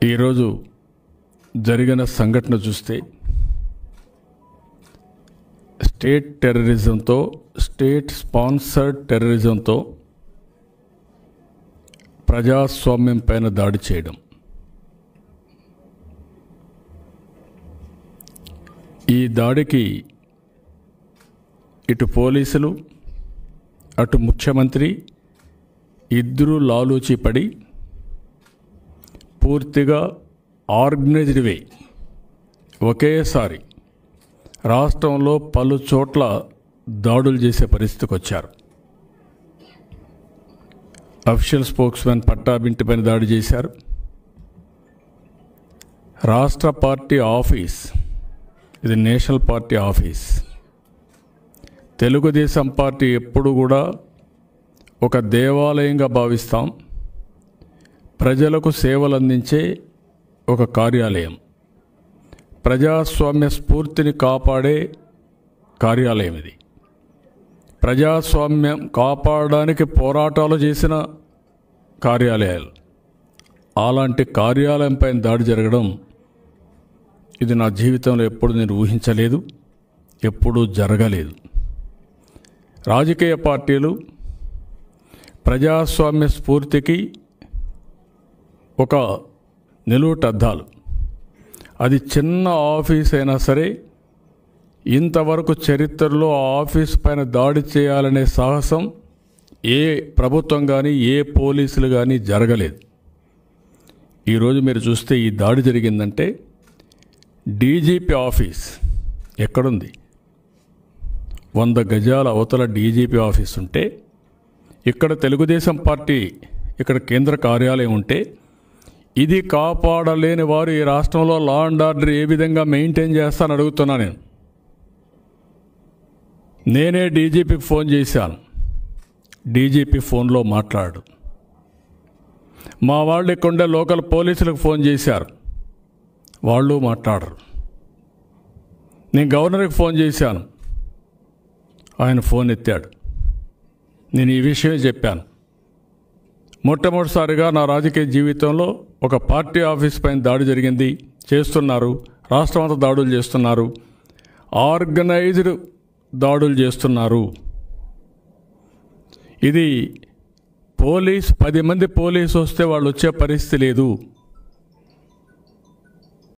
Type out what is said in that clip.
ఈరోజు జరిగిన సంఘటన చూస్తే స్టేట్ టెర్రరిజంతో స్టేట్ స్పాన్సర్డ్ టెర్రరిజంతో ప్రజాస్వామ్యం పైన దాడి చేయడం ఈ దాడికి ఇటు పోలీసులు అటు ముఖ్యమంత్రి ఇద్దరూ లాలూచి పడి పూర్తిగా ఆర్గనైజ్డ్ వే ఒకేసారి రాష్ట్రంలో పలు చోట్ల దాడులు చేసే పరిస్థితికి వచ్చారు అఫిషియల్ స్పోక్స్మెన్ పట్టాబింటి పైన దాడి చేశారు రాష్ట్ర పార్టీ ఆఫీస్ ఇది national party office Telugu Desam party ఎప్పుడు కూడా ఒక దేవాలయంగా భావిస్తాం ప్రజలకు సేవలు అందించే ఒక కార్యాలయం ప్రజాస్వామ్య స్ఫూర్తిని కాపాడే కార్యాలయం ఇది ప్రజాస్వామ్యం కాపాడడానికి పోరాటాలు చేసిన కార్యాలయాలు అలాంటి కార్యాలయం పైన దాడి జరగడం ఇది నా జీవితంలో ఎప్పుడు నేను ఊహించలేదు ఎప్పుడూ జరగలేదు రాజకీయ పార్టీలు ప్రజాస్వామ్య స్ఫూర్తికి ఒక నిలువుటద్దాలు అది చిన్న ఆఫీస్ అయినా సరే ఇంతవరకు చరిత్రలో ఆ ఆఫీస్ పైన దాడి చేయాలనే సాహసం ఏ ప్రభుత్వం కానీ ఏ పోలీసులు కానీ జరగలేదు ఈరోజు మీరు చూస్తే ఈ దాడి జరిగిందంటే డీజీపీ ఆఫీస్ ఎక్కడుంది వంద గజాల అవతల డీజీపీ ఆఫీస్ ఉంటే ఇక్కడ తెలుగుదేశం పార్టీ ఇక్కడ కేంద్ర కార్యాలయం ఉంటే ఇది కాపాడలేని వారు ఈ రాష్ట్రంలో లా అండ్ ఆర్డర్ ఏ విధంగా మెయింటైన్ చేస్తానని అడుగుతున్నా నేను నేనే డీజీపీకి ఫోన్ చేశాను డీజీపీ ఫోన్లో మాట్లాడు మా వాళ్ళు ఇక్కడుండే లోకల్ పోలీసులకు ఫోన్ చేశారు వాళ్ళు మాట్లాడరు నేను గవర్నర్కి ఫోన్ చేశాను ఆయన ఫోన్ ఎత్తాడు నేను ఈ విషయం చెప్పాను మొట్టమొదటిసారిగా నా రాజకీయ జీవితంలో ఒక పార్టీ ఆఫీస్ పైన దాడి జరిగింది చేస్తున్నారు రాష్ట్రం అంతా దాడులు చేస్తున్నారు ఆర్గనైజ్డ్ దాడులు చేస్తున్నారు ఇది పోలీస్ పది మంది పోలీసు వస్తే వాళ్ళు వచ్చే పరిస్థితి లేదు